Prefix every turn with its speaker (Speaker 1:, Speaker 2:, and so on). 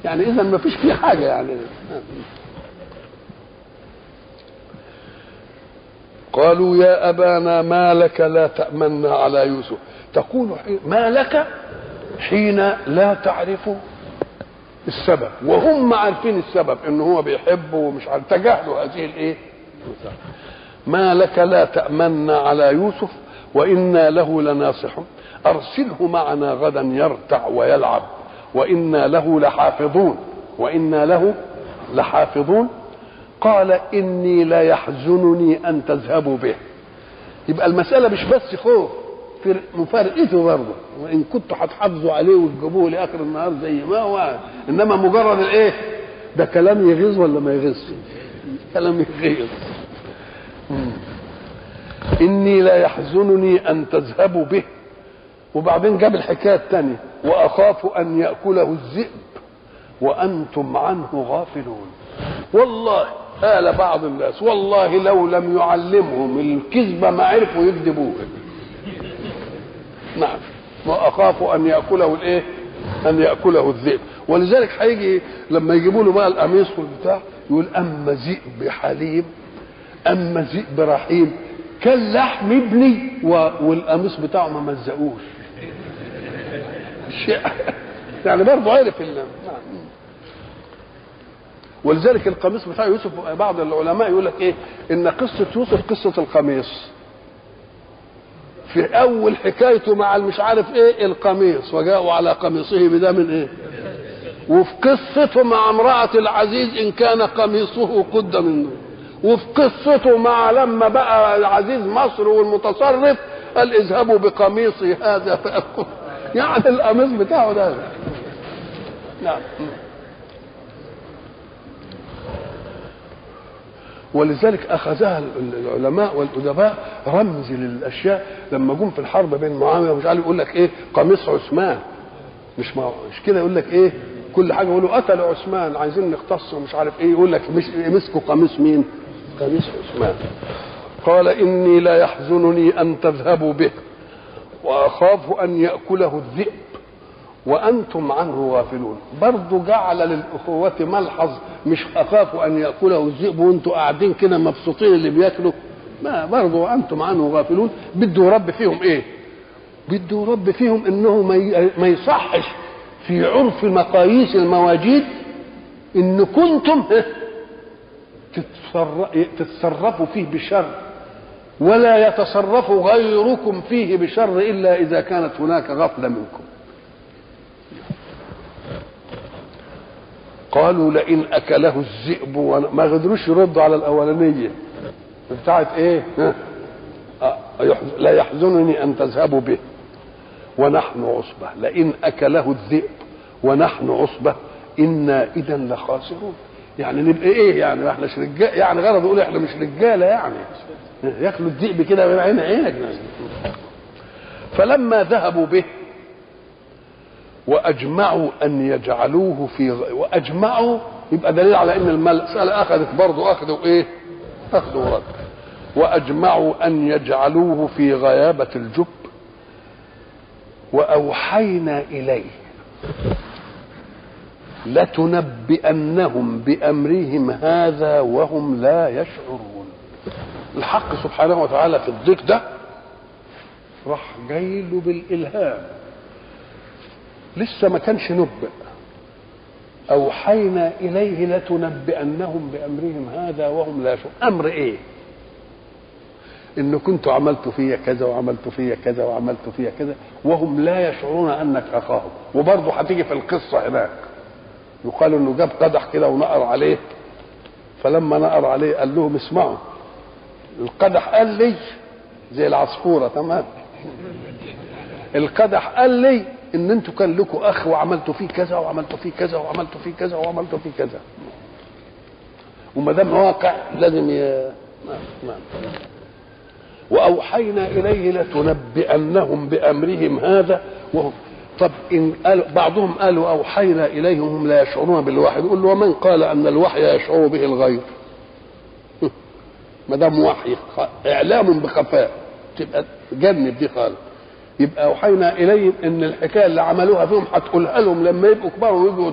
Speaker 1: يعني اذا ما فيش فيه حاجه يعني قالوا يا ابانا ما لك لا تامنا على يوسف تقول حين ما لك حين لا تعرف السبب وهم عارفين السبب ان هو بيحبه ومش عارف تجاهلوا هذه الايه ما لك لا تامنا على يوسف وانا له لناصحون ارسله معنا غدا يرتع ويلعب وانا له لحافظون وانا له لحافظون قال اني لا يحزنني ان تذهبوا به يبقى المساله مش بس خوف في مفارقته برضه وان كنتوا هتحافظوا عليه وتجيبوه لاخر النهار زي ما هو انما مجرد الايه ده كلام يغيظ ولا ما يغيظش كلام يغيظ مم. اني لا يحزنني ان تذهبوا به وبعدين جاب الحكايه الثانيه واخاف ان ياكله الذئب وانتم عنه غافلون والله قال بعض الناس والله لو لم يعلمهم الكذب ما عرفوا يكذبوه نعم واخاف ان ياكله الايه ان ياكله الذئب ولذلك هيجي لما يجيبوا له بقى القميص والبتاع يقول اما ذئب حليم اما ذئب رحيم كان لحم ابني و- والقميص بتاعه ما مزقوش شيء يعني برضه عرف ال- نعم. ولذلك القميص بتاع يوسف بعض العلماء يقول لك ايه ان قصه يوسف قصه القميص في اول حكايته مع المش عارف ايه القميص وجاءوا على قميصه بدم ايه وفي قصته مع امرأة العزيز إن كان قميصه قد منه وفي قصته مع لما بقى العزيز مصر والمتصرف قال اذهبوا بقميصي هذا فأكون يعني القميص بتاعه ده نعم ولذلك اخذها العلماء والادباء رمز للاشياء لما جم في الحرب بين معاويه ومش عارف يقول لك ايه قميص عثمان مش ما مش كده يقول لك ايه كل حاجه يقولوا قتلوا عثمان عايزين نختص ومش عارف ايه يقول لك مش مسكوا قميص مين؟ قميص عثمان قال اني لا يحزنني ان تذهبوا به واخاف ان ياكله الذئب وانتم عنه غافلون برضه جعل للاخوه ملحظ مش اخاف ان ياكله الذئب وانتم قاعدين كده مبسوطين اللي بياكلوا ما برضه انتم عنه غافلون بده رب فيهم ايه بده رب فيهم انه ما ي- ما يصحش في عرف مقاييس المواجيد ان كنتم ها، تتصر- تتصرفوا فيه بشر ولا يتصرف غيركم فيه بشر الا اذا كانت هناك غفله منكم قالوا لئن اكله الذئب ون- ما قدروش يردوا على الاولانيه بتاعت ايه ها؟ آه، يحز- لا يحزنني ان تذهبوا به ونحن عصبه لئن اكله الذئب ونحن عصبه انا اذا لخاسرون يعني نبقى ايه يعني ما احناش رجال يعني غرض يقول احنا مش رجاله يعني ياكلوا الذئب كده من عين عينك فلما ذهبوا به واجمعوا ان يجعلوه في غ... واجمعوا يبقى دليل على ان المساله اخذت برضه اخذوا ايه؟ اخذوا رد واجمعوا ان يجعلوه في غيابه الجب واوحينا اليه لتنبئنهم بامرهم هذا وهم لا يشعرون الحق سبحانه وتعالى في الضيق ده راح جاي له بالالهام لسه ما كانش نبئ اوحينا اليه لتنبئنهم بامرهم هذا وهم لا يشعرون امر ايه ان كنتوا عملتوا فيا كذا وعملتوا فيا كذا وعملتوا فيا كذا وهم لا يشعرون انك اخاهم وبرضه هتيجي في القصه هناك يقال انه جاب قدح كده ونقر عليه فلما نقر عليه قال لهم اسمعوا القدح قال لي زي العصفوره تمام القدح قال لي ان انتوا كان لكم اخ وعملتوا فيه كذا وعملتوا فيه كذا وعملتوا فيه كذا وعملتوا فيه كذا وما دام واقع لازم ي... نعم نعم واوحينا اليه لتنبئنهم بامرهم هذا وهم طب ان قال بعضهم قالوا اوحينا اليهم هم لا يشعرون بالوحي يقول له ومن قال ان الوحي يشعر به الغير ما دام وحي خ- اعلام بخفاء تبقى جنب دي خالص يبقى اوحينا اليهم ان الحكايه اللي عملوها فيهم هتقولها لهم لما يبقوا كبار ويجوا